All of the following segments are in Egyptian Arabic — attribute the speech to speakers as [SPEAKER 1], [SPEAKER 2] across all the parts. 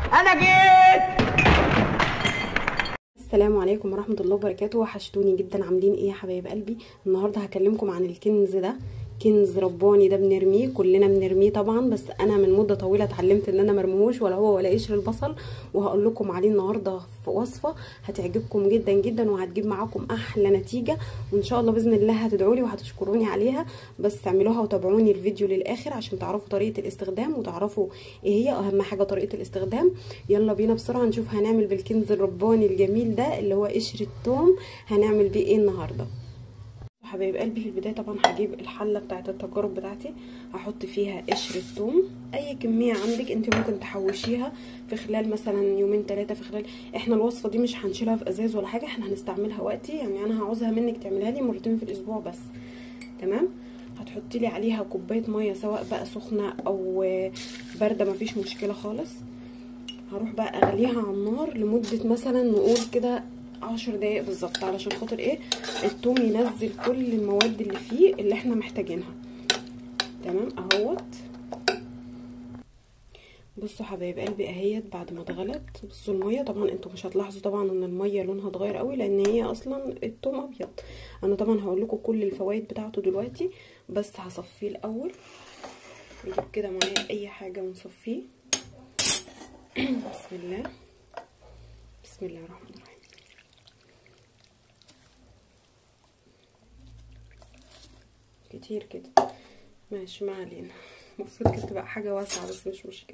[SPEAKER 1] انا جيت
[SPEAKER 2] السلام عليكم ورحمة الله وبركاته وحشتوني جدا عاملين ايه يا حبايب قلبي النهاردة هكلمكم عن الكنز ده كنز رباني ده بنرميه كلنا بنرميه طبعا بس انا من مده طويله اتعلمت ان انا مرموهوش ولا هو ولا قشر البصل وهقول لكم عليه النهارده في وصفه هتعجبكم جدا جدا وهتجيب معاكم احلى نتيجه وان شاء الله باذن الله هتدعوا لي وهتشكروني عليها بس تعملوها وتابعوني الفيديو للاخر عشان تعرفوا طريقه الاستخدام وتعرفوا ايه هي اهم حاجه طريقه الاستخدام يلا بينا بسرعه نشوف هنعمل بالكنز الرباني الجميل ده اللي هو قشر الثوم هنعمل بيه ايه النهارده حبايب قلبي في البدايه طبعا هجيب الحله بتاعه التجارب بتاعتي هحط فيها قشر الثوم اي كميه عندك انت ممكن تحوشيها في خلال مثلا يومين ثلاثه في خلال احنا الوصفه دي مش هنشيلها في ازاز ولا حاجه احنا هنستعملها وقتي يعني انا هعوزها منك تعملها لي مرتين في الاسبوع بس تمام هتحطي لي عليها كوبايه ميه سواء بقى سخنه او بارده مفيش مشكله خالص هروح بقى اغليها على النار لمده مثلا نقول كده عشر دقايق بالظبط علشان خاطر ايه التوم ينزل كل المواد اللي فيه اللي احنا محتاجينها تمام اهوت بصوا حبايب قلبي اهيت بعد ما اتغلت بصوا الميه طبعا انتوا مش هتلاحظوا طبعا ان الميه لونها اتغير قوي لان هي اصلا التوم ابيض انا طبعا هقول لكم كل الفوائد بتاعته دلوقتي بس هصفيه الاول نجيب كده معايا اي حاجه ونصفيه بسم الله بسم الله الرحمن الرحيم كتير كده ماشي ما علينا المفروض كانت تبقى حاجه واسعه بس مش مشكله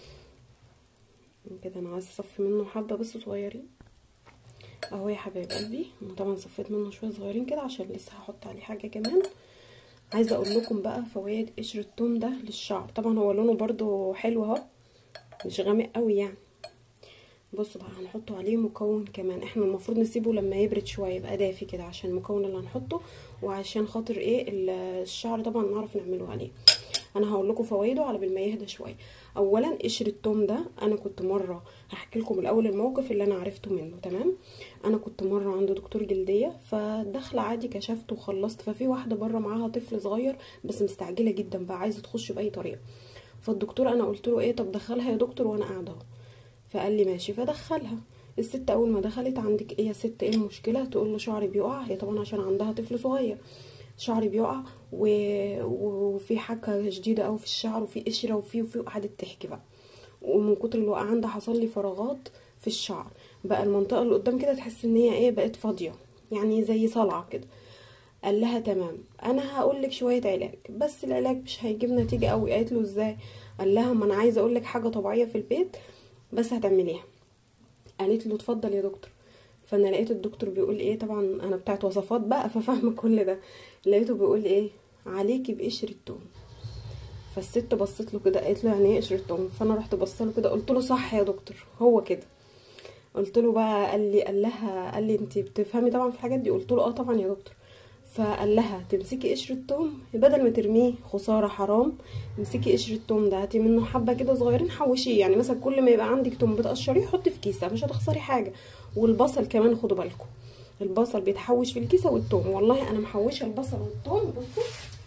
[SPEAKER 2] كده انا عايزه اصفي منه حبه بس صغيرين اهو يا حبايب قلبي انا طبعا صفيت منه شويه صغيرين كده عشان لسه هحط عليه حاجه كمان عايزه اقول لكم بقى فوائد قشر الثوم ده للشعر طبعا هو لونه برده حلو اهو مش غامق قوي يعني بصوا بقى هنحطه عليه مكون كمان احنا المفروض نسيبه لما يبرد شويه يبقى دافي كده عشان المكون اللي هنحطه وعشان خاطر ايه الشعر طبعا نعرف نعمله عليه انا هقول لكم فوائده على بال ما يهدى شويه اولا قشر التوم ده انا كنت مره هحكي لكم الاول الموقف اللي انا عرفته منه تمام انا كنت مره عند دكتور جلديه فداخله عادي كشفت وخلصت ففي واحده بره معاها طفل صغير بس مستعجله جدا بقى عايزه تخش باي طريقه فالدكتور انا قلت له ايه طب دخلها يا دكتور وانا قاعده اهو فقال لي ماشي فدخلها الست اول ما دخلت عندك ايه يا ست ايه المشكله تقول له شعري بيقع هي طبعا عشان عندها طفل صغير شعري بيقع و... وفي حكه شديده قوي في الشعر وفي قشره وفي وفي وقعدت تحكي بقى ومن كتر الوقعان ده حصل لي فراغات في الشعر بقى المنطقه اللي قدام كده تحس ان هي ايه بقت فاضيه يعني زي صلعه كده قال لها تمام انا هقول لك شويه علاج بس العلاج مش هيجيب نتيجه قوي قالت له ازاي قال لها ما انا عايزه اقول لك حاجه طبيعيه في البيت بس هتعمليها قالت له اتفضل يا دكتور فانا لقيت الدكتور بيقول ايه طبعا انا بتاعت وصفات بقى ففاهمه كل ده لقيته بيقول ايه عليكي بقشر التوم فالست بصت له كده قالت له يعني ايه قشر التوم فانا رحت بص له كده قلت له صح يا دكتور هو كده قلت له بقى قال لي قال لها قال لي انت بتفهمي طبعا في الحاجات دي قلت له اه طبعا يا دكتور فقال لها تمسكي قشر التوم بدل ما ترميه خساره حرام امسكي قشر التوم ده هاتي منه حبه كده صغيرين حوشيه يعني مثلا كل ما يبقى عندك توم بتقشريه حطي في كيسه مش هتخسري حاجه والبصل كمان خدوا بالكم البصل بيتحوش في الكيسه والثوم والله انا محوشه البصل والثوم بصوا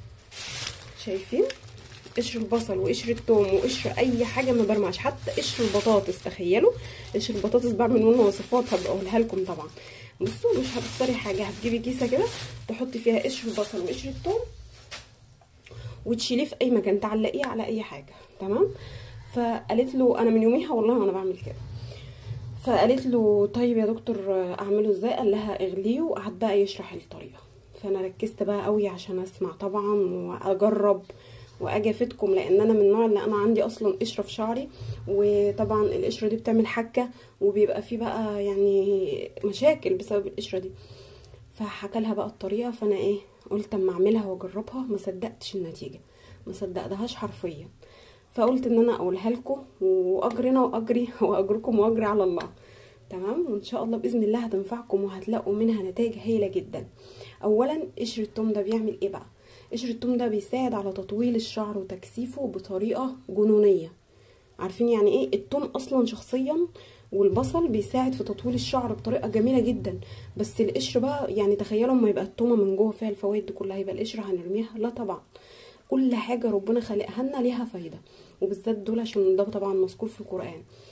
[SPEAKER 2] شايفين قشر البصل وقشر الثوم وقشر اي حاجه ما برمعش حتى قشر البطاطس تخيلوا قشر البطاطس بعمل منه وصفات هبقى اقولها لكم طبعا بصوا مش هتخسري حاجه هتجيبي كيسه كده تحطي فيها قشر البصل وقشر الثوم وتشيليه في اي مكان تعلقيه على اي حاجه تمام فقالت له انا من يوميها والله وانا بعمل كده فقالت له طيب يا دكتور اعمله ازاي قال لها اغليه وقعد بقى يشرح الطريقه فانا ركزت بقى قوي عشان اسمع طبعا واجرب واجي افيدكم لان انا من النوع اللي انا عندي اصلا قشره في شعري وطبعا القشره دي بتعمل حكه وبيبقى في بقى يعني مشاكل بسبب القشره دي فحكى لها بقى الطريقه فانا ايه قلت اما اعملها واجربها ما صدقتش النتيجه ما صدقتهاش حرفيا فقلت ان انا اقولها لكم واجرنا واجري واجركم واجري على الله تمام وان شاء الله باذن الله هتنفعكم وهتلاقوا منها نتائج هايله جدا اولا قشر التوم ده بيعمل ايه بقى قشر التوم ده بيساعد على تطويل الشعر وتكثيفه بطريقه جنونيه عارفين يعني ايه التوم اصلا شخصيا والبصل بيساعد في تطويل الشعر بطريقه جميله جدا بس القشر بقى يعني تخيلوا اما يبقى التومه من جوه فيها الفوائد دي كلها يبقى القشر هنرميها لا طبعا كل حاجه ربنا خلقها لنا ليها فايده وبالذات دول عشان ده طبعا مذكور في القران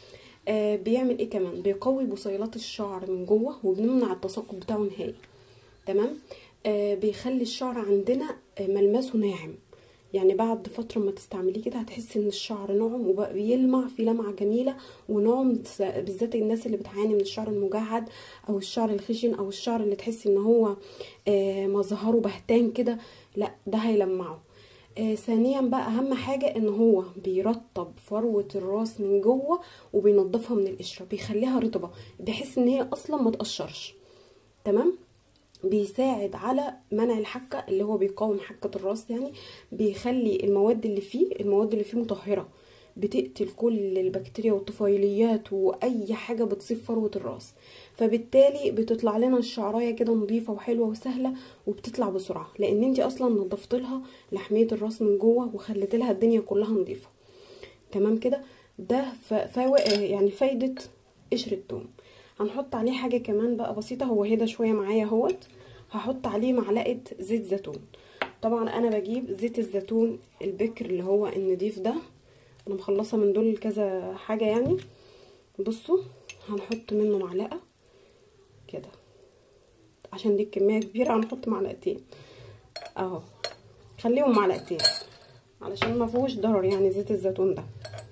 [SPEAKER 2] آه بيعمل ايه كمان بيقوي بصيلات الشعر من جوه وبنمنع التساقط بتاعه نهائي تمام آه بيخلي الشعر عندنا آه ملمسه ناعم يعني بعد فتره ما تستعمليه كده هتحسي ان الشعر ناعم وبقى بيلمع في لمعه جميله وناعم بالذات الناس اللي بتعاني من الشعر المجعد او الشعر الخشن او الشعر اللي تحسي ان هو آه مظهره بهتان كده لا ده هيلمعه آه ثانيا بقى اهم حاجه ان هو بيرطب فروه الراس من جوه وبينضفها من القشره بيخليها رطبه بحيث ان هي اصلا ما تقشرش تمام بيساعد على منع الحكه اللي هو بيقاوم حكه الراس يعني بيخلي المواد اللي فيه المواد اللي فيه مطهره بتقتل كل البكتيريا والطفيليات واي حاجه بتصيب فروه الراس فبالتالي بتطلع لنا الشعرايه كده نظيفه وحلوه وسهله وبتطلع بسرعه لان انت اصلا نظفت لها لحميه الراس من جوه وخلت لها الدنيا كلها نظيفه تمام كده ده فا يعني فايده قشر الثوم هنحط عليه حاجه كمان بقى بسيطه هو هدى شويه معايا اهوت هحط عليه معلقه زيت زيتون طبعا انا بجيب زيت الزيتون البكر اللي هو النضيف ده انا مخلصه من دول كذا حاجه يعني بصوا هنحط منه معلقه كده عشان دي الكميه كبيره هنحط معلقتين اهو خليهم معلقتين علشان ما فيهوش ضرر يعني زيت الزيتون ده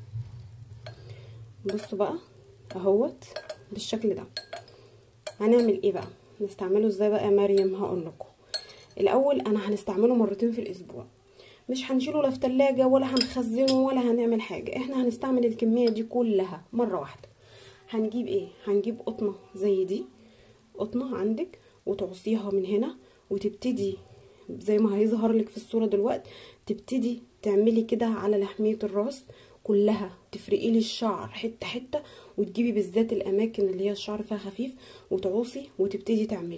[SPEAKER 2] بصوا بقى اهوت بالشكل ده هنعمل ايه بقى نستعمله ازاي بقى يا مريم هقول لكم الاول انا هنستعمله مرتين في الاسبوع مش هنشيله لا في تلاجة ولا هنخزنه ولا هنعمل حاجة احنا هنستعمل الكمية دي كلها مرة واحدة هنجيب ايه هنجيب قطنة زي دي قطنة عندك وتعصيها من هنا وتبتدي زي ما هيظهر لك في الصورة دلوقتي تبتدي تعملي كده على لحمية الراس كلها تفرقي لي الشعر حته حته وتجيبي بالذات الاماكن اللي هي الشعر فيها خفيف وتعوصي وتبتدي تعملي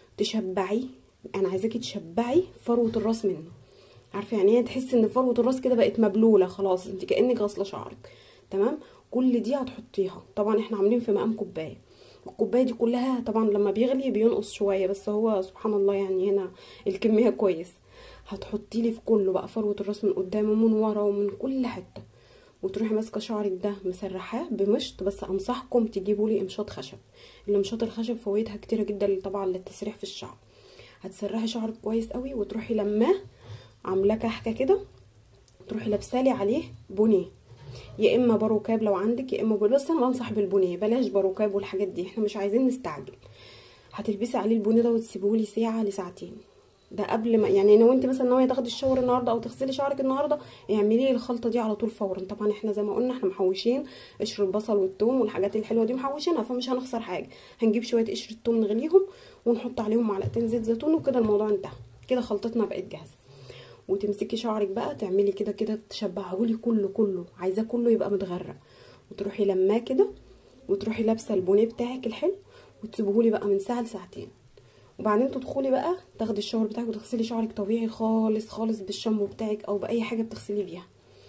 [SPEAKER 2] تشبعي انا عايزاكي تشبعي فروه الراس منه عارفه يعني ايه تحسي ان فروه الراس كده بقت مبلوله خلاص انت كانك غاسله شعرك تمام كل دي هتحطيها طبعا احنا عاملين في مقام كوبايه الكوبايه دي كلها طبعا لما بيغلي بينقص شويه بس هو سبحان الله يعني هنا الكميه كويس هتحطي لي في كله بقى فروه الراس من قدام ومن ورا ومن كل حته وتروحي ماسكه شعرك ده مسرحاه بمشط بس انصحكم تجيبوا لي امشاط خشب الامشاط الخشب فوائدها كتيره جدا طبعا للتسريح في الشعر هتسرحي شعرك كويس قوي وتروحي لماه عاملاه كحكه كده تروحي لابسالي عليه بونيه يا اما باروكاب لو عندك يا اما بس انا بنصح بالبونيه بلاش باروكاب والحاجات دي احنا مش عايزين نستعجل هتلبسي عليه البونيه ده وتسيبوه ساعه لساعتين ده قبل ما يعني لو انت مثلا ناويه تاخدي الشاور النهارده او تغسلي شعرك النهارده اعملي لي الخلطه دي على طول فورا طبعا احنا زي ما قلنا احنا محوشين قشر البصل والثوم والحاجات الحلوه دي محوشينها فمش هنخسر حاجه هنجيب شويه قشر الثوم نغليهم ونحط عليهم معلقتين زيت زيتون وكده الموضوع انتهى كده خلطتنا بقت جاهزه وتمسكي شعرك بقى تعملي كده كده تشبعهولي كله كله عايزاه كله يبقى متغرق وتروحي لماه كده وتروحي لابسه البونيه بتاعك الحلو وتسيبهولي بقى من ساعه لساعتين وبعدين تدخلي بقى تاخدي الشاور بتاعك وتغسلي شعرك طبيعي خالص خالص بالشامبو بتاعك او باي حاجه بتغسلي بيها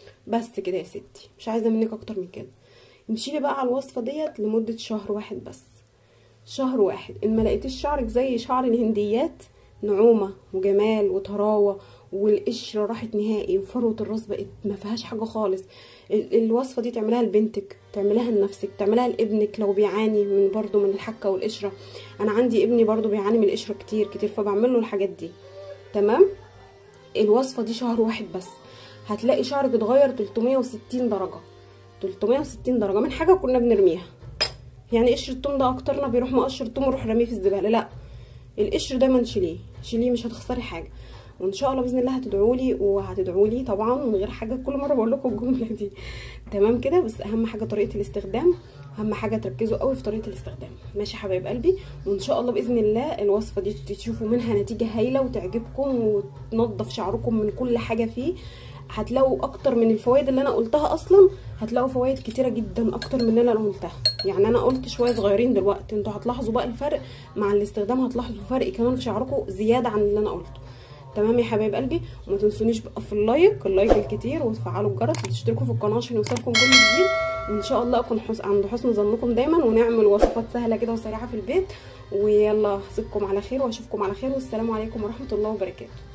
[SPEAKER 2] بس كده يا ستي مش عايزه منك اكتر من كده امشي بقى على الوصفه ديت لمده شهر واحد بس شهر واحد ان ما لقيتيش شعرك زي شعر الهنديات نعومه وجمال وطراوه والقشره راحت نهائي وفروه الراس بقت ما فيهاش حاجه خالص الوصفه دي تعملها لبنتك تعملها لنفسك تعملها لابنك لو بيعاني من برضو من الحكه والقشره انا عندي ابني برضو بيعاني من القشره كتير كتير فبعمل له الحاجات دي تمام الوصفه دي شهر واحد بس هتلاقي شعرك اتغير 360 درجه 360 درجه من حاجه كنا بنرميها يعني قشر التوم ده اكترنا بيروح مقشر التوم ويروح رميه في الزباله لا القشر دايما شيليه شيليه مش هتخسري حاجه وان شاء الله باذن الله هتدعوا لي وهتدعوا لي طبعا من غير حاجه كل مره بقول لكم الجمله دي تمام كده بس اهم حاجه طريقه الاستخدام اهم حاجه تركزوا قوي في طريقه الاستخدام ماشي يا حبايب قلبي وان شاء الله باذن الله الوصفه دي تشوفوا منها نتيجه هايله وتعجبكم وتنظف شعركم من كل حاجه فيه هتلاقوا اكتر من الفوائد اللي انا قلتها اصلا هتلاقوا فوائد كتيره جدا اكتر من اللي انا قلتها يعني انا قلت شويه صغيرين دلوقتي انتوا هتلاحظوا بقى الفرق مع الاستخدام هتلاحظوا فرق كمان في شعركم زياده عن اللي انا قلته تمام يا حبايب قلبي وما تنسونيش بقى في اللايك اللايك الكتير وتفعلوا الجرس وتشتركوا في القناه عشان يوصلكم كل جديد وان شاء الله اكون حس... عند حسن ظنكم دايما ونعمل وصفات سهله كده وسريعه في البيت ويلا هسيبكم على خير واشوفكم على خير والسلام عليكم ورحمه الله وبركاته